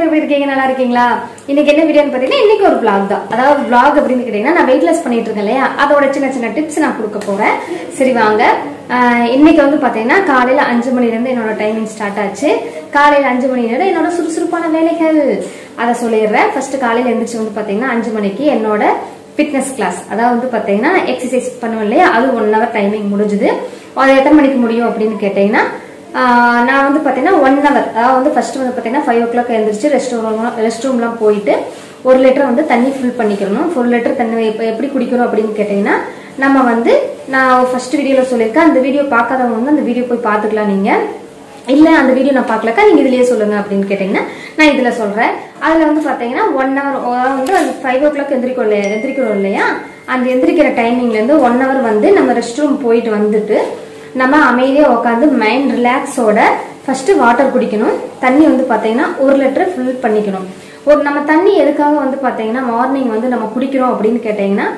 எப்படி இருக்கீங்க நல்லா இருக்கீங்களா இன்னைக்கு என்ன வீடியோன்னு பார்த்தீங்கன்னா இன்னைக்கு ஒரு vlog தான் அதாவது vlog அப்படின்னு கேட்டீங்கன்னா நான் வெயிட் லாஸ் பண்ணிட்டு இருக்கேன் இல்லையா அதோட சின்ன சின்ன டிப்ஸ் நான் கொடுக்க போறேன் சரி வாங்க ஆஹ் இன்னைக்கு வந்து பார்த்தீங்கன்னா காலையில அஞ்சு மணில இருந்து என்னோட டைமிங் ஸ்டார்ட் ஆச்சு காலையில அஞ்சு மணில இருந்து என்னோட சுறுசுறுப்பான வேலைகள் அதை சொல்லிடுறேன் ஃபர்ஸ்ட் காலையில எழுந்திரிச்சு வந்து பார்த்தீங்கன்னா அஞ்சு மணிக்கு என்னோட ஃபிட்னஸ் கிளாஸ் அதாவது வந்து பார்த்தீங்கன்னா எக்ஸசைஸ் பண்ணுவோம் இல்லையா அது ஒன் ஹவர் டைமிங் முடிஞ்சுது அது எத்தனை மணிக்கு முடியும் அப்படின்னு கேட்டீங்கன்னா ஆஹ் நான் வந்து பார்த்தீங்கன்னா ஒன் ஹவர் அதாவது வந்து ஃபர்ஸ்ட் வந்து பார்த்தீங்கன்னா ஃபைவ் ஓ கிளாக் எழுந்திரிச்சு ரெஸ்ட் ரூம் ரெஸ்ட் ரூம்லாம் போயிட்டு ஒரு லிட்டர் வந்து தண்ணி ஃபில் பண்ணிக்கணும் ஒரு லிட்டர் தண்ணி இப்போ எப்படி குடிக்கணும் அப்படின்னு கேட்டிங்கன்னா நம்ம வந்து நான் ஃபர்ஸ்ட் வீடியோவில் சொல்லியிருக்கேன் அந்த வீடியோ பார்க்காதவங்க வந்து அந்த வீடியோ போய் பார்த்துக்கலாம் நீங்கள் இல்லை அந்த வீடியோ நான் பார்க்கலக்கா நீங்கள் இதுலயே சொல்லுங்க அப்படின்னு கேட்டிங்கன்னா நான் இதில் சொல்கிறேன் அதில் வந்து பார்த்தீங்கன்னா ஒன் ஹவர் வந்து அந்த ஃபைவ் ஓ கிளாக் எந்திரிக்கும் இல்லையா எந்திரிக்கிறோம் இல்லையா அந்த எந்திரிக்கிற டைமிங்லேருந்து ஒன் ஹவர் வந்து நம்ம ரெஸ்ட் ரூம் போயிட்டு வந்துட்டு நம்ம அமைதியாக உட்காந்து மைண்ட் ரிலாக்ஸோட ஃபர்ஸ்ட் வாட்டர் குடிக்கணும் தண்ணி வந்து பார்த்தீங்கன்னா ஒரு லிட்டர் ஃபில் பண்ணிக்கணும் ஒரு நம்ம தண்ணி எதுக்காக வந்து பார்த்தீங்கன்னா மார்னிங் வந்து நம்ம குடிக்கிறோம் அப்படின்னு கேட்டிங்கன்னா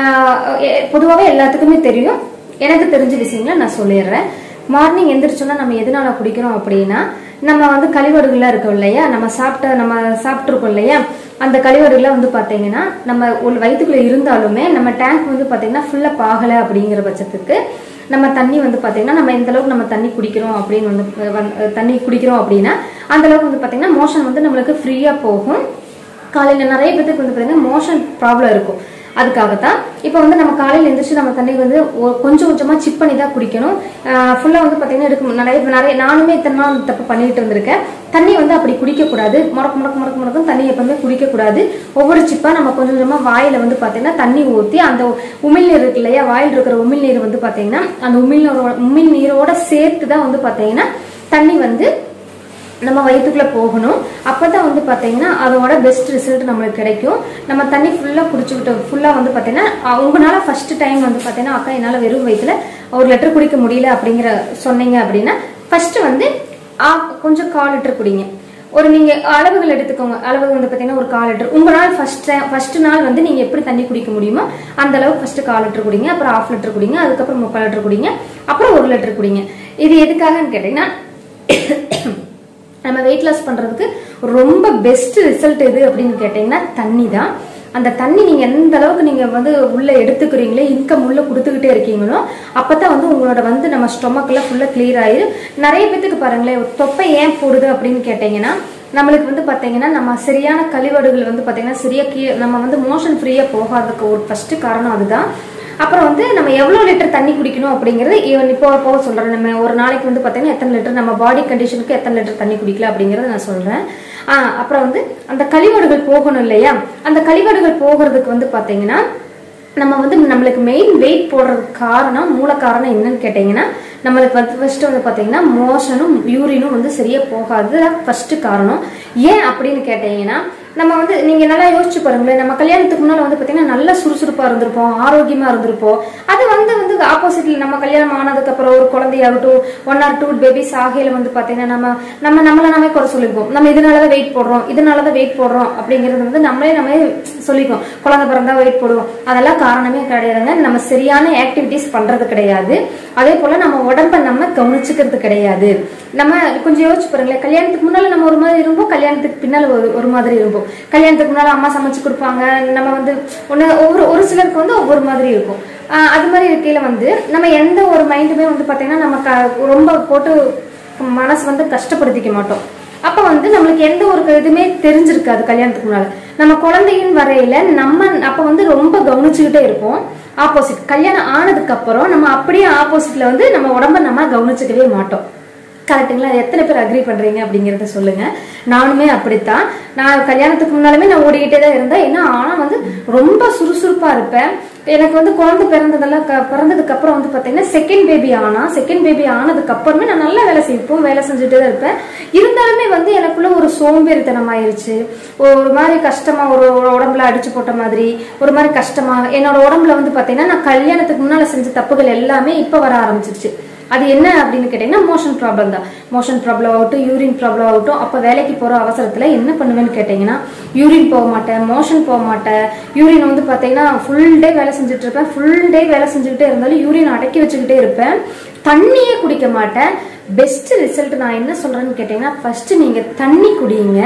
பொதுவாகவே எல்லாத்துக்குமே தெரியும் எனக்கு தெரிஞ்ச விஷயங்களை நான் சொல்லிடுறேன் மார்னிங் எந்திரிச்சோன்னா நம்ம எதனால குடிக்கிறோம் அப்படின்னா நம்ம வந்து கழிவடுகள்லாம் இருக்கோம் இல்லையா நம்ம சாப்பிட்ட நம்ம சாப்பிட்ருக்கோம் இல்லையா அந்த கழிவடுகள்லாம் வந்து பார்த்தீங்கன்னா நம்ம ஒரு வயிற்றுக்குள்ள இருந்தாலுமே நம்ம டேங்க் வந்து பார்த்தீங்கன்னா ஃபுல்லாக பாகலை அப்படிங்கிற பட்சத்துக்கு நம்ம தண்ணி வந்து பார்த்தீங்கன்னா நம்ம எந்த அளவுக்கு நம்ம தண்ணி குடிக்கிறோம் அப்படின்னு வந்து வந்து- தண்ணி குடிக்கிறோம் அப்படின்னா அந்த அளவுக்கு வந்து பார்த்தீங்கன்னா மோஷன் வந்து நம்மளுக்கு ஃப்ரீயாக போகும் காலையில் நிறைய பேத்துக்கு வந்து பார்த்தீங்கன்னா மோஷன் ப்ராப்ளம் இருக்கும் அதுக்காகத்தான் இப்போ வந்து நம்ம காலையில் எழுந்திரிச்சு நம்ம தண்ணி வந்து ஒ- கொஞ்சம் கொஞ்சமாக சிப் பண்ணி தான் குடிக்கணும் ஃபுல்லாக வந்து பார்த்தீங்கன்னா எடுக்க நிறைய நிறைய நானுமே இத்தனை நாள் இந்த தப்பு பண்ணிட்டு இருந்திருக்கேன் தண்ணி வந்து அப்படி குடிக்கக்கூடாது முடக்கு முடக்கு முடக்கு முடக்கும் தண்ணி எப்பவுமே குடிக்கக்கூடாது ஒவ்வொரு சிப்பாக நம்ம கொஞ்சம் கொஞ்சமாக வாயில் வந்து பார்த்தீங்கன்னா தண்ணி ஊற்றி அந்த உமிழ்நீர் இருக்கு இல்லையா வாயில் இருக்கிற உமிழ்நீர் வந்து பார்த்தீங்கன்னா அந்த உமிழ்நீரோட உமிழ்நீரோட சேர்த்து தான் வந்து பார்த்தீங்கன்னா தண்ணி வந்து நம்ம வயிற்றுக்குள்ள போகணும் அப்பதான் வந்து பாத்தீங்கன்னா அதோட பெஸ்ட் ரிசல்ட் நம்மளுக்கு கிடைக்கும் நம்ம தண்ணி ஃபுல்லா குடிச்சுக்கிட்டு ஃபுல்லா வந்து பாத்தீங்கன்னா அஹ் உங்களால ஃபர்ஸ்ட் டைம் வந்து பாத்தீங்கன்னா அக்கா என்னால வெறும் வயிற்றுல ஒரு லிட்டர் குடிக்க முடியல அப்படிங்கிற சொன்னீங்க அப்படின்னா ஃபர்ஸ்ட் வந்து ஆ- கொஞ்சம் கால் லிட்டர் குடிங்க ஒரு நீங்க அளவுகள் எடுத்துக்கோங்க அளவு வந்து பாத்தீங்கன்னா ஒரு கால் லிட்டர் உங்களால் ஃபர்ஸ்ட் ஃபர்ஸ்ட் நாள் வந்து நீங்க எப்படி தண்ணி குடிக்க முடியுமோ அந்த அளவுக்கு ஃபர்ஸ்ட் கால் லிட்டர் குடிங்க அப்புறம் ஆஃப் லிட்டர் குடிங்க அதுக்கப்புறம் முக்கால் லிட்டர் குடிங்க அப்புறம் ஒரு லிட்டர் குடிங்க இது எதுக்காகன்னு கேட்டீங்கன்னா நம்ம வெயிட் லாஸ் பண்றதுக்கு ரொம்ப பெஸ்ட் ரிசல்ட் எது அப்படின்னு கேட்டீங்கன்னா தண்ணி தான் அந்த தண்ணி நீங்க எந்த அளவுக்கு நீங்க வந்து உள்ள எடுத்துக்கிறீங்களோ இன்கம் உள்ள கொடுத்துக்கிட்டே இருக்கீங்களோ அப்பதான் வந்து உங்களோட வந்து நம்ம ஸ்டொமக்ல ஃபுல்லா கிளியர் ஆயிரும் நிறைய பேத்துக்கு பாருங்களேன் தொப்பை ஏன் போடுது அப்படின்னு கேட்டீங்கன்னா நம்மளுக்கு வந்து பாத்தீங்கன்னா நம்ம சரியான கழிவடுகள் வந்து பாத்தீங்கன்னா சரியா கீ நம்ம வந்து மோஷன் ஃப்ரீயா போகாததுக்கு ஒரு ஃபர்ஸ்ட் காரணம் அதுதான் அப்புறம் வந்து நம்ம எவ்வளோ லிட்டர் தண்ணி குடிக்கணும் அப்படிங்கிறது ஈவன் இப்போ போக சொல்கிறேன் நம்ம ஒரு நாளைக்கு வந்து பார்த்தீங்கன்னா எத்தனை லிட்டர் நம்ம பாடி கண்டிஷனுக்கு எத்தனை லிட்டர் தண்ணி குடிக்கலாம் அப்படிங்கிறத நான் சொல்கிறேன் அப்புறம் வந்து அந்த கழிவடுகள் போகணும் இல்லையா அந்த கழிவடுகள் போகிறதுக்கு வந்து பார்த்தீங்கன்னா நம்ம வந்து நம்மளுக்கு மெயின் வெயிட் போடுறதுக்கு காரணம் மூல காரணம் என்னன்னு கேட்டிங்கன்னா நம்மளுக்கு வந்து ஃபர்ஸ்ட் வந்து பார்த்தீங்கன்னா மோஷனும் யூரினும் வந்து சரியா போகாது ஃபர்ஸ்ட் காரணம் ஏன் அப்படின்னு கேட்டீங்கன்னா நம்ம வந்து நீங்க நல்லா யோசிச்சு பாருங்களேன் நம்ம கல்யாணத்துக்கு முன்னால வந்து பாத்தீங்கன்னா நல்ல சுறுசுறுப்பா இருந்திருப்போம் ஆரோக்கியமா இருந்திருப்போம் அது வந்து வந்து ஆப்போசிட்ல நம்ம கல்யாணம் ஆனதுக்கு அப்புறம் ஒரு குழந்தையாகட்டும் ஒன் ஆர் டூ பேபிஸ் ஆகையில வந்து பாத்தீங்கன்னா நம்ம நம்ம நம்மள நாமே குறை சொல்லிப்போம் நம்ம இதனாலதான் வெயிட் போடுறோம் இதனாலதான் வெயிட் போடுறோம் அப்படிங்கிறது வந்து நம்மளே நம்மளே சொல்லிக்குவோம் குழந்தை பிறந்தா வெயிட் போடுவோம் அதெல்லாம் காரணமே கிடையாதுங்க நம்ம சரியான ஆக்டிவிட்டிஸ் பண்றது கிடையாது அதே போல நம்ம உடம்ப நம்ம கவனிச்சுக்கிறது கிடையாது நம்ம கொஞ்சம் யோசிச்சு பாருங்களேன் கல்யாணத்துக்கு முன்னால நம்ம ஒரு மாதிரி இருப்போம் கல்யாணத்துக்கு பின்னால ஒரு ஒரு மாதிரி இருப்போம் கல்யாணத்துக்கு முன்னால அம்மா சமைச்சு கொடுப்பாங்க நம்ம வந்து ஒன்று ஒவ்வொரு ஒரு சிலருக்கு வந்து ஒவ்வொரு மாதிரி இருக்கும் ஆஹ் அது மாதிரி இருக்கையில வந்து நம்ம எந்த ஒரு மைண்டுமே வந்து பாத்தீங்கன்னா நம்ம க- ரொம்ப போட்டு மனசு வந்து கஷ்டப்படுத்திக்க மாட்டோம் அப்ப வந்து நம்மளுக்கு எந்த ஒரு இதுவுமே தெரிஞ்சிருக்காது கல்யாணத்துக்கு முன்னால நம்ம குழந்தையின் வரையில நம்ம அப்ப வந்து ரொம்ப கவனிச்சுக்கிட்டே இருப்போம் ஆப்போசிட் கல்யாணம் ஆனதுக்கு அப்புறம் நம்ம அப்படியே ஆப்போசிட்ல வந்து நம்ம உடம்ப நம்ம கவனிச்சுக்கவே மாட்டோம் கரெக்டுங்களா எத்தனை பேர் அக்ரி பண்றீங்க அப்படிங்கறத சொல்லுங்க நானுமே அப்படித்தான் நான் கல்யாணத்துக்கு முன்னாலுமே நான் ஓடிக்கிட்டே தான் இருந்தேன் ஏன்னா ஆனா வந்து ரொம்ப சுறுசுறுப்பா இருப்பேன் எனக்கு வந்து குழந்தை பிறந்ததெல்லாம் க- பிறந்ததுக்கு அப்புறம் வந்து பாத்தீங்கன்னா செகண்ட் பேபி ஆனா செகண்ட் பேபி ஆனதுக்கு அப்புறமே நான் நல்லா வேலை செய்ப்போம் வேலை செஞ்சுட்டே தான் இருப்பேன் இருந்தாலுமே வந்து எனக்குள்ள ஒரு சோம்பேறித்தனம் ஆயிருச்சு ஒரு மாதிரி கஷ்டமா ஒரு ஒரு உடம்புல அடிச்சு போட்ட மாதிரி ஒரு மாதிரி கஷ்டமா என்னோட உடம்புல வந்து பாத்தீங்கன்னா நான் கல்யாணத்துக்கு முன்னால செஞ்ச தப்புகள் எல்லாமே இப்ப வர ஆரம்பிச்சிருச்சு அது என்ன அப்படின்னு கேட்டீங்கன்னா மோஷன் ப்ராப்ளம் தான் மோஷன் ப்ராப்ளம் ஆகட்டும் யூரின் ப்ராப்ளம் ஆகட்டும் அப்போ வேலைக்கு போகிற அவசரத்தில் என்ன பண்ணுவேன்னு கேட்டிங்கன்னா யூரின் போக மாட்டேன் மோஷன் போக மாட்டேன் யூரின் வந்து பார்த்தீங்கன்னா ஃபுல் டே வேலை செஞ்சுட்டு இருப்பேன் ஃபுல் டே வேலை செஞ்சுக்கிட்டே இருந்தாலும் யூரின் அடக்கி வச்சுக்கிட்டே இருப்பேன் தண்ணியே குடிக்க மாட்டேன் பெஸ்ட் ரிசல்ட் நான் என்ன சொல்றேன்னு கேட்டீங்கன்னா ஃபர்ஸ்ட் நீங்க தண்ணி குடிங்க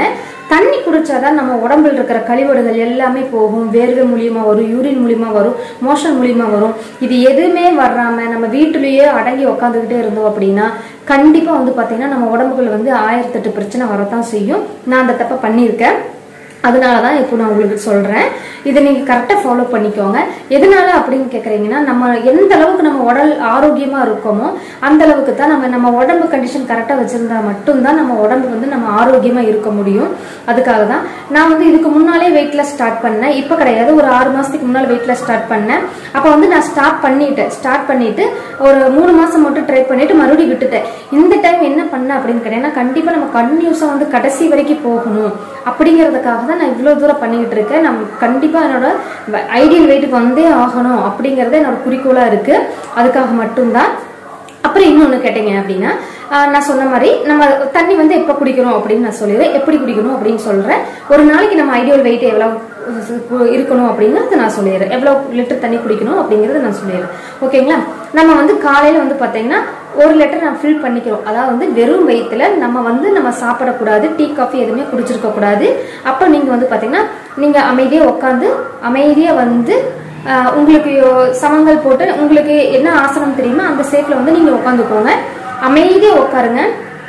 தண்ணி குடிச்சாதான் நம்ம உடம்புல இருக்கிற கழிவடுகள் எல்லாமே போகும் வேர்வை மூலியமா வரும் யூரின் மூலியமா வரும் மோஷன் மூலியமா வரும் இது எதுவுமே வராம நம்ம வீட்டுலயே அடங்கி உக்காந்துக்கிட்டே இருந்தோம் அப்படின்னா கண்டிப்பா வந்து பாத்தீங்கன்னா நம்ம உடம்புக்குள்ள வந்து ஆயிரத்தெட்டு பிரச்சனை வரத்தான் செய்யும் நான் அந்த தப்பை பண்ணியிருக்கேன் அதனால தான் இப்போ நான் உங்களுக்கு சொல்கிறேன் இதை நீங்கள் கரெக்டாக ஃபாலோ பண்ணிக்கோங்க எதனால அப்படின்னு கேட்குறீங்கன்னா நம்ம எந்த அளவுக்கு நம்ம உடல் ஆரோக்கியமாக இருக்கோமோ அந்த அளவுக்கு தான் நம்ம நம்ம உடம்பு கண்டிஷன் கரெக்டாக வச்சுருந்தா மட்டும்தான் நம்ம உடம்பு வந்து நம்ம ஆரோக்கியமாக இருக்க முடியும் அதுக்காக தான் நான் வந்து இதுக்கு முன்னாலே வெயிட்ல ஸ்டார்ட் பண்ணேன் இப்போ கிடையாது ஒரு ஆறு மாதத்துக்கு முன்னால் வெயிட்ல ஸ்டார்ட் பண்ணேன் அப்போ வந்து நான் ஸ்டார்ட் பண்ணிட்டேன் ஸ்டார்ட் பண்ணிட்டு ஒரு மூணு மாதம் மட்டும் ட்ரை பண்ணிட்டு மறுபடியும் விட்டுட்டேன் இந்த டைம் என்ன பண்ணேன் அப்படின்னு கேட்டீங்கன்னா கண்டிப்பாக நம்ம கன்யூஸாக வந்து கடைசி வரைக்கும் போகணும் அப்படிங்கிறதுக்காக தான் நான் இவ்வளோ தூரம் பண்ணிக்கிட்டு இருக்கேன் நம்ம கண்டிப்பாக என்னோட ஐடியல் வெயிட்டுக்கு வந்தே ஆகணும் அப்படிங்கிறது என்னோட குறிக்கோளாக இருக்குது அதுக்காக மட்டும்தான் அப்புறம் இன்னொன்று கேட்டீங்க அப்படின்னா ஆஹ் நான் சொன்ன மாதிரி நம்ம தண்ணி வந்து எப்போ குடிக்கணும் அப்படின்னு நான் சொல்லிடுறேன் எப்படி குடிக்கணும் அப்படின்னு சொல்கிறேன் ஒரு நாளைக்கு நம்ம ஐடியல் வெயிட் எவ்வளோ இருக்கணும் அப்படிங்கிறது நான் சொல்லிடுறேன் எவ்வளோ லிட்டர் தண்ணி குடிக்கணும் அப்படிங்கிறத நான் சொல்லிடுறேன் ஓகேங்களா நம்ம வந்து காலையில் வந்து பார்த்தீங்கன்னா ஒரு லிட்டர் நான் ஃபில் பண்ணிக்கிறோம் அதாவது வந்து வெறும் வயிற்றுல நம்ம வந்து நம்ம சாப்பிடக்கூடாது டீ காஃபி எதுவுமே குடிச்சிருக்க கூடாது அப்போ நீங்கள் வந்து பார்த்தீங்கன்னா நீங்கள் அமைதியாக உட்காந்து அமைதியாக வந்து ஆஹ் உங்களுக்கு சமங்கள் போட்டு உங்களுக்கு என்ன ஆசனம் தெரியுமோ அந்த ஷேப்ல வந்து நீங்க உட்காந்துக்கோங்க அமைதியா உட்காருங்க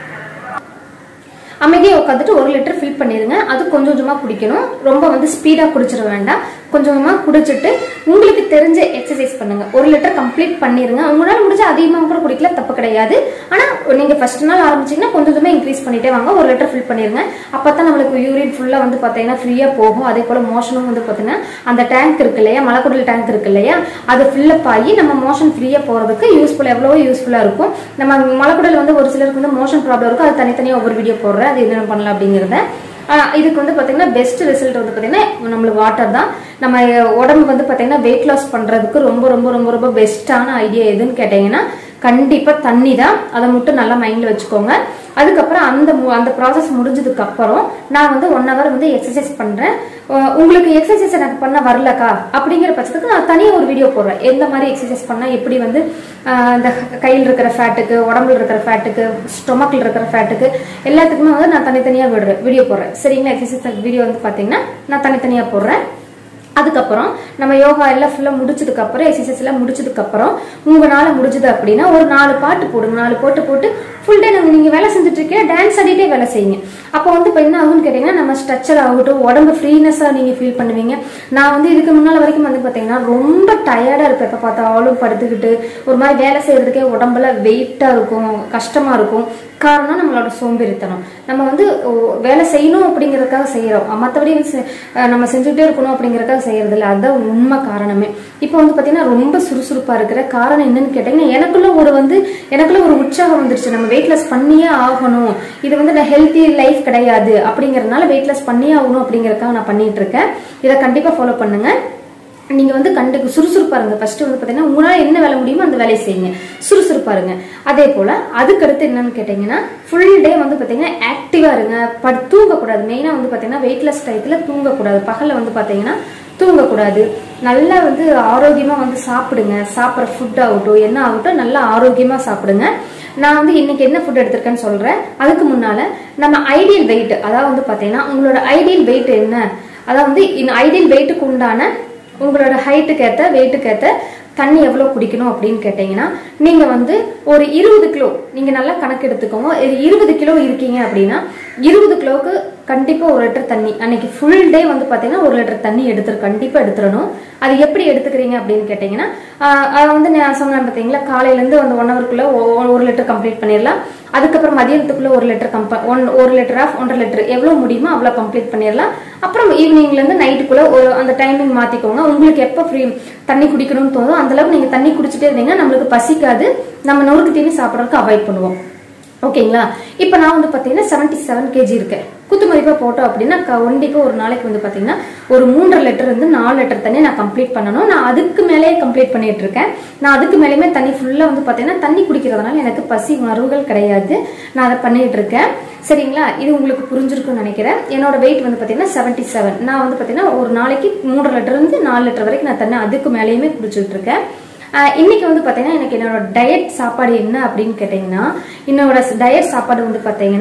அமைதியாக உட்காந்துட்டு ஒரு லிட்டர் ஃபில் பண்ணிடுங்க அது கொஞ்சம் கொஞ்சமாக குடிக்கணும் ரொம்ப வந்து ஸ்பீடாக குடிச்சிட வேண்டாம் கொஞ்சம் கொஞ்சமாக குடிச்சிட்டு உங்களுக்கு தெரிஞ்ச எக்ஸசைஸ் பண்ணுங்க ஒரு லிட்டர் கம்ப்ளீட் பண்ணிடுங்க உங்களால் முடிஞ்ச அதிகமாக கூட குடிக்கல தப்பு கிடையாது ஆனால் நீங்கள் ஃபர்ஸ்ட் நாள் ஆரம்பிச்சிங்கன்னா கொஞ்சம் கொஞ்சமாக இன்க்ரீஸ் பண்ணிட்டே வாங்க ஒரு லிட்டர் ஃபில் பண்ணிடுங்க அப்போ தான் நம்மளுக்கு யூரின் ஃபுல்லாக வந்து பார்த்தீங்கன்னா ஃப்ரீயாக போகும் அதே போல் மோஷனும் வந்து பார்த்தீங்கன்னா அந்த டேங்க் இருக்கு இல்லையா மலக்குடல் டேங்க் இருக்கு இல்லையா அது ஃபில்லப் ஆகி நம்ம மோஷன் ஃப்ரீயாக போகிறதுக்கு யூஸ்ஃபுல் எவ்வளவோ யூஸ்ஃபுல்லாக இருக்கும் நம்ம மலக்குடல் வந்து ஒரு சிலருக்கு வந்து மோஷன் ப்ராப்ளம் இருக்கும் அது தனித்தனியாக ஒவ்வொரு வீடியோ போடுறேன் அது என்னென்ன பண்ணலாம் அப்படிங்கிறத ஆஹ் இதுக்கு வந்து பார்த்தீங்கன்னா பெஸ்ட் ரிசல்ட் வந்து பார்த்தீங்கன்னா நம்மளுக்கு வாட்டர் தான் நம்ம உடம்பு வந்து பார்த்தீங்கன்னா வெயிட் லாஸ் பண்ணுறதுக்கு ரொம்ப ரொம்ப ரொம்ப ரொம்ப பெஸ்ட்டான ஐடியா எதுன்னு கேட்டிங்கன்னா கண்டிப்பாக தண்ணி தான் அதை மட்டும் நல்லா மைண்டில் வச்சுக்கோங்க அதுக்கப்புறம் அந்த மு- அந்த ப்ராசஸ் முடிஞ்சதுக்கு அப்புறம் நான் வந்து ஒன் ஹவர் வந்து எக்ஸசைஸ் பண்ணுறேன் உங்களுக்கு எக்ஸசைஸ் எனக்கு பண்ண வரலக்கா அப்படிங்கிற பட்சத்துக்கு நான் தனியாக ஒரு வீடியோ போடுறேன் எந்த மாதிரி எக்ஸசைஸ் பண்ணால் எப்படி வந்து ஆஹ் இந்த கையில் இருக்கிற ஃபேட்டுக்கு உடம்புல இருக்கிற ஃபேட்டுக்கு ஸ்டொமக்கில் இருக்கிற ஃபேட்டுக்கு எல்லாத்துக்குமே வந்து நான் தனித்தனியாக விடுறேன் வீடியோ போடுறேன் சரிங்களா எக்ஸசைஸ் வீடியோ வந்து பார்த்தீங்கன்னா நான் தனித்தனியாக போடுறேன் அதுக்கப்புறம் நம்ம யோகா எல்லாம் ஃபுல்லாக முடிச்சதுக்கு அப்புறம் எக்ஸசைஸ் எல்லாம் முடிச்சதுக்கு அப்புறம் உங்களால முடிஞ்சது அப்படின்னா ஒரு நாலு பாட்டு போடுங்க நாலு பாட்டு போட்டு ஃபுல் டே நம்ம நீங்க வேலை செஞ்சுட்டு இருக்கீங்க டான்ஸ் ஆடிட்டே வேலை செய்யுங்க அப்போ வந்து இப்போ என்ன ஆகும்னு கேட்டீங்கன்னா நம்ம ஸ்ட்ரக்சர் ஆகட்டும் உடம்பு ஃப்ரீனஸாக நீங்க ஃபீல் பண்ணுவீங்க நான் வந்து இதுக்கு முன்னால வரைக்கும் வந்து பார்த்தீங்கன்னா ரொம்ப டயர்டா இருப்பேன் எப்போ பார்த்தாலும் படுத்துக்கிட்டு ஒரு மாதிரி வேலை செய்யறதுக்கே உடம்புல வெயிட்டா இருக்கும் கஷ்டமா இருக்கும் காரணம் நம்மளோட சோம்பேறித்தனம் நம்ம வந்து ஓ, வேலை செய்யணும் அப்படிங்கறதுக்காக செய்யறோம் மற்றபடி நம்ம செஞ்சுக்கிட்டே இருக்கணும் அப்படிங்கறதுக்காக செய்யறது இல்ல அதுதான் உண்மை காரணமே இப்போ வந்து பாத்தீங்கன்னா ரொம்ப சுறுசுறுப்பா இருக்கிற காரணம் என்னன்னு கேட்டீங்கன்னா எனக்குள்ள ஒரு வந்து எனக்குள்ள ஒரு உற்சாகம் வந்துருச்சு நம்ம வெயிட் லாஸ் பண்ணியே ஆகணும் இது வந்து நான் ஹெல்த்தி லைஃப் கிடையாது அப்படிங்கறதுனால வெயிட் லாஸ் பண்ணியே ஆகணும் அப்படிங்கறதுக்காக நான் பண்ணிட்டு இருக்கேன் இதை கண்டிப்பா ஃபாலோ பண்ணுங்க நீங்க வந்து கண்டு சுறுசுறுப்பா இருங்க ஃபர்ஸ்ட் வந்து பாத்தீங்கன்னா உங்களால என்ன வேலை முடியுமோ அந்த வேலையை செய்யுங்க சுறுசுறுப்பா இருங்க அதே போல அதுக்கடுத்து என்னன்னு கேட்டீங்கன்னா ஃபுல் டே வந்து பாத்தீங்கன்னா ஆக்டிவா இருங்க படு தூங்கக்கூடாது மெயினா வந்து பாத்தீங்கன்னா வெயிட்லெஸ் டயத்துல தூங்கக்கூடாது பகல்ல வந்து பாத்தீங்கன்னா தூங்கக்கூடாது நல்லா வந்து ஆரோக்கியமா வந்து சாப்பிடுங்க சாப்பிட்ற ஃபுட் ஆகட்டும் என்ன ஆகட்டும் நல்லா ஆரோக்கியமா சாப்பிடுங்க நான் வந்து இன்னைக்கு என்ன ஃபுட் எடுத்திருக்கேன்னு சொல்றேன் அதுக்கு முன்னால நம்ம ஐடியல் வெயிட் அதாவது வந்து பாத்தீங்கன்னா உங்களோட ஐடியல் வெயிட் என்ன அதாவது வந்து ஐடியல் வெயிட்டுக்கு உண்டான உங்களோட ஹைட்டுக்கு ஏற்ற வெயிட்டுக்கு ஏற்ற தண்ணி எவ்வளோ குடிக்கணும் அப்படின்னு கேட்டிங்கன்னா நீங்கள் வந்து ஒரு இருபது கிலோ நீங்கள் நல்லா கணக்கு எடுத்துக்கோங்க ஒரு இருபது கிலோ இருக்கீங்க அப்படின்னா இருபது கிலோவுக்கு கண்டிப்பாக ஒரு லிட்டர் தண்ணி அன்னைக்கு ஃபுல் டே வந்து பார்த்தீங்கன்னா ஒரு லிட்டர் தண்ணி எடுத்துரு கண்டிப்பாக எடுத்துடணும் அது எப்படி எடுத்துக்கிறீங்க அப்படின்னு கேட்டிங்கன்னா ஆஹ் அது வந்து நான் சொன்னேன் பார்த்தீங்களா காலையிலேருந்து அந்த ஒன் ஹவருக்குள்ளே ஒரு லிட்டர் கம்ப்ளீட் பண்ணிடலாம் அதுக்கப்புறம் மதியத்துக்குள்ள ஒரு லிட்டர் கம்ப ஒன் ஒரு லிட்டர் ஆஃப் ஒன்றரை லிட்டர் எவ்வளோ முடியுமோ அவ்வளோ கம்ப்ளீட் பண்ணிடலாம் அப்புறம் ஈவினிங்லேருந்து நைட்டுக்குள்ள ஒரு அந்த டைமிங் மாற்றிக்கோங்க உங்களுக்கு எப்போ ஃப்ரீ தண்ணி குடிக்கணும்னு தோணும் அந்த அளவுக்கு நீங்கள் தண்ணி குடிச்சிட்டே இருந்தீங்கன்னா நம்மளுக்கு பசிக்காது நம்ம நொறுக்கு தீனி சாப்பிட்றதுக்கு அவாய்ட் பண்ணுவோம் ஓகேங்களா இப்போ நான் வந்து பார்த்தீங்கன்னா செவன்ட்டி செவன் கேஜி இருக்கேன் குத்து மதிப்பாக போட்டோம் அப்படின்னா கண்டிப்பாக ஒரு நாளைக்கு வந்து பார்த்தீங்கன்னா ஒரு மூன்றரை லிட்டர் வந்து நாலு லிட்டர் தண்ணி நான் கம்ப்ளீட் பண்ணணும் நான் அதுக்கு மேலேயே கம்ப்ளீட் பண்ணிட்டு இருக்கேன் நான் அதுக்கு மேலேயுமே தண்ணி ஃபுல்லாக வந்து பார்த்தீங்கன்னா தண்ணி குடிக்கிறதுனால எனக்கு பசி உணர்வுகள் கிடையாது நான் அதை பண்ணிட்டு இருக்கேன் சரிங்களா இது உங்களுக்கு புரிஞ்சிருக்கும்னு நினைக்கிறேன் என்னோட வெயிட் வந்து பார்த்தீங்கன்னா செவன்ட்டி செவன் நான் வந்து பார்த்தீங்கன்னா ஒரு நாளைக்கு மூன்றரை லிட்டர் இருந்து நாலு லிட்டர் வரைக்கும் நான் தண்ணி அதுக்கு மேலேயுமே குடிச்சிட்டு இருக்கேன் ஆஹ் இன்னைக்கு வந்து பார்த்தீங்கன்னா எனக்கு என்னோட டயட் சாப்பாடு என்ன அப்படின்னு கேட்டிங்கன்னா என்னோட டயட் சாப்பாடு வந்து பார்த்தீங்கன்னா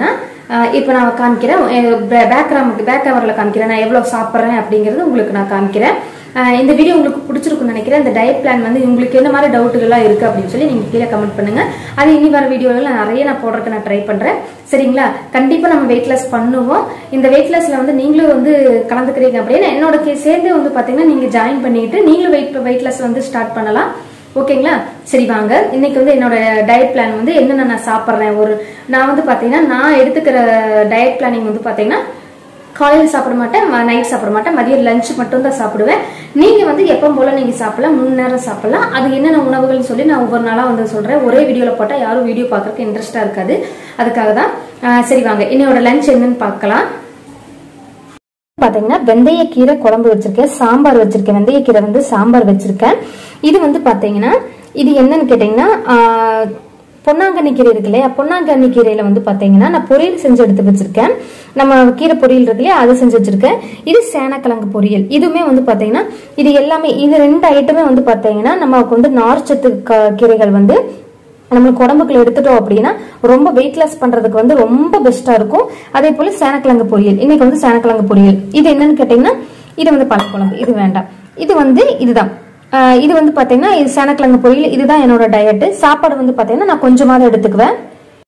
இப்போ நான் காமிக்கிறேன் பேக் பேக் கவரில் காமிக்கிறேன் நான் எவ்வளோ சாப்பிட்றேன் அப்படிங்கிறது உங்களுக்கு நான் காமிக்கிறேன் அஹ் இந்த வீடியோ உங்களுக்கு பிடிச்சிருக்கும்னு நினைக்கிறேன் இந்த டயட் பிளான் வந்து உங்களுக்கு என்ன மாதிரி டவுட்டுகள்லாம் இருக்கு அப்படின்னு சொல்லி நீங்க கீழே கமெண்ட் பண்ணுங்க அது இனி வர வீடியோவில் நான் நிறைய நான் போடுறதுக்கு நான் ட்ரை பண்றேன் சரிங்களா கண்டிப்பா நம்ம வெயிட் லாஸ் பண்ணுவோம் இந்த வெயிட் லாஸ்ல வந்து நீங்களும் வந்து கலந்துக்கிறீங்க அப்படின்னா என்னோட கே- சேர்ந்தே வந்து பாத்தீங்கன்னா நீங்க ஜாயின் பண்ணிட்டு நீங்களும் வெயிட் வெயிட் லாஸ் வந்து ஸ்டார்ட் பண்ணலாம் ஓகேங்களா சரி வாங்க இன்னைக்கு வந்து என்னோட டயட் பிளான் வந்து என்னென்ன நான் சாப்பிட்றேன் ஒரு நான் வந்து பாத்தீங்கன்னா நான் எடுத்துக்கிற டயட் பிளானிங் வந்து பாத்தீங்கன்னா காலையில் சாப்பிட மாட்டேன் நைட் சாப்பிட மாட்டேன் மதியம் லஞ்ச் மட்டும் தான் சாப்பிடுவேன் நீங்க வந்து எப்போ போல நீங்க சாப்பிடலாம் மூணு நேரம் சாப்பிடலாம் அது என்னென்ன உணவுகள்னு சொல்லி நான் ஒவ்வொரு நாளா வந்து சொல்றேன் ஒரே வீடியோல போட்டா யாரும் வீடியோ பார்க்கறதுக்கு இன்ட்ரெஸ்டா இருக்காது அதுக்காக தான் ஆஹ் சரி வாங்க என்னோட லஞ்ச் என்னன்னு பார்க்கலாம் பாத்தீங்கன்னா வெந்தயக்கீரை குழம்பு வச்சிருக்கேன் சாம்பார் வச்சிருக்கேன் வெந்தயக்கீரை வந்து சாம்பார் வச்சிருக்கேன் இது வந்து பாத்தீங்கன்னா இது என்னன்னு கேட்டீங்கன்னா ஆஹ், பொன்னாங்கண்ணி கீரை இருக்கு இல்லையா பொன்னாங்கண்ணி கீரையில வந்து பாத்தீங்கன்னா நான் பொரியல் செஞ்சு எடுத்து வச்சிருக்கேன் நம்ம கீரை பொரியல் இருக்கு இல்லையா அது செஞ்சு வச்சிருக்கேன் இது சேனக்கிழங்கு பொரியல் இதுவுமே வந்து பாத்தீங்கன்னா இது எல்லாமே இது ரெண்டு ஐட்டமே வந்து பாத்தீங்கன்னா நமக்கு வந்து நார்ச்சத்து க- கீரைகள் வந்து நம்மளுக்கு உடம்புக்குள்ள எடுத்துட்டோம் அப்படின்னா ரொம்ப வெயிட் லாஸ் பண்றதுக்கு வந்து ரொம்ப பெஸ்டா இருக்கும் அதே போல சேனக்கிழங்கு பொரியல் இன்னைக்கு வந்து சேனக்கிழங்கு பொரியல் இது என்னன்னு கேட்டீங்கன்னா இது வந்து பழக்குழம்பு இது வேண்டாம் இது வந்து இதுதான் ஆஹ் இது வந்து பாத்தீங்கன்னா இது சேனக்கிழங்கு பொரியல் இதுதான் என்னோட டயட்டு சாப்பாடு வந்து பாத்தீங்கன்னா நான் கொஞ்சமாவது எடுத்துக்குவேன்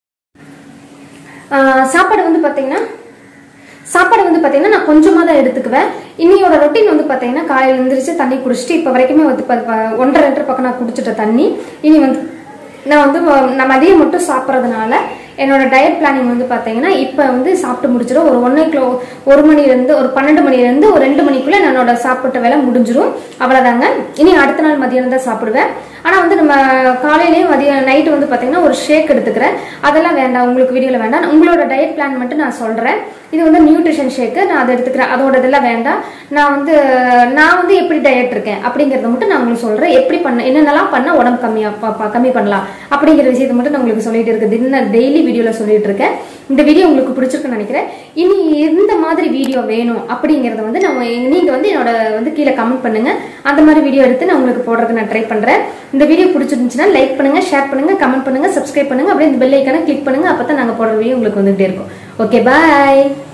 ஆஹ் சாப்பாடு வந்து பாத்தீங்கன்னா சாப்பாடு வந்து பாத்தீங்கன்னா நான் கொஞ்சமா தான் எடுத்துக்குவேன் இன்னையோட ரொட்டீன் வந்து பாத்தீங்கன்னா காலையில எழுந்திரிச்சு தண்ணி குடிச்சிட்டு இப்ப வரைக்குமே வந்து ப- ப- ஒன்றரை லிட்டர் பக்கம் நான் குடிச்சிட்ட தண்ணி இனி வந்து நான் வந்து வ- நான் மதியம் மட்டும் சாப்பிட்றதுனால என்னோட டயட் பிளானிங் வந்து பாத்தீங்கன்னா இப்போ வந்து சாப்பிட்டு முடிச்சிடும் ஒரு ஒன்றே கிலோ ஒரு மணிலேருந்து ஒரு பன்னெண்டு மணிலேருந்து ஒரு ரெண்டு மணிக்குள்ள என்னோட சாப்பிட்ட வேலை முடிஞ்சிரும் அவ்வளோதாங்க இனி அடுத்த நாள் மதியானம் தான் சாப்பிடுவேன் ஆனால் வந்து நம்ம காலையிலேயே மதியம் நைட்டு வந்து பார்த்தீங்கன்னா ஒரு ஷேக் எடுத்துக்கிறேன் அதெல்லாம் வேண்டாம் உங்களுக்கு வீடியோவில் வேண்டாம் உங்களோட டயட் பிளான் மட்டும் நான் சொல்கிறேன் இது வந்து நியூட்ரிஷன் ஷேக்கு நான் அதை எடுத்துக்கிறேன் அதோட இதெல்லாம் வேண்டாம் நான் வந்து நான் வந்து எப்படி டயட் இருக்கேன் அப்படிங்கிறத மட்டும் நான் உங்களுக்கு சொல்கிறேன் எப்படி பண்ண என்னென்னலாம் பண்ணால் உடம்பு கம்மியா ப- ப- கம்மி பண்ணலாம் அப்படிங்கிற விஷயத்தை மட்டும் நான் உங்களுக்கு சொல்லிட்டு இருக்குது இன்னும் டெய்லி வீடியோவில் சொல்லிட்டு இருக்கேன் இந்த வீடியோ உங்களுக்கு பிடிச்சிருக்குன்னு நினைக்கிறேன் இனி இந்த மாதிரி வீடியோ வேணும் அப்படிங்கறத வந்து நம்ம நீங்க வந்து என்னோட வந்து கீழே கமெண்ட் பண்ணுங்க அந்த மாதிரி வீடியோ எடுத்து நான் உங்களுக்கு போடுறதுக்கு நான் ட்ரை பண்றேன் இந்த வீடியோ பிடிச்சிருந்துச்சுன்னா லைக் பண்ணுங்க ஷேர் பண்ணுங்க கமெண்ட் பண்ணுங்க சப்ஸ்கிரைப் பண்ணுங்க அப்படியே இந்த பெல் ஐக்கான கிளிக் பண்ணுங்க அப்பதான் நாங்க போடுற வீடியோ உங்களுக்கு வந்துகிட்டே இருக்கும் ஓகே பாய்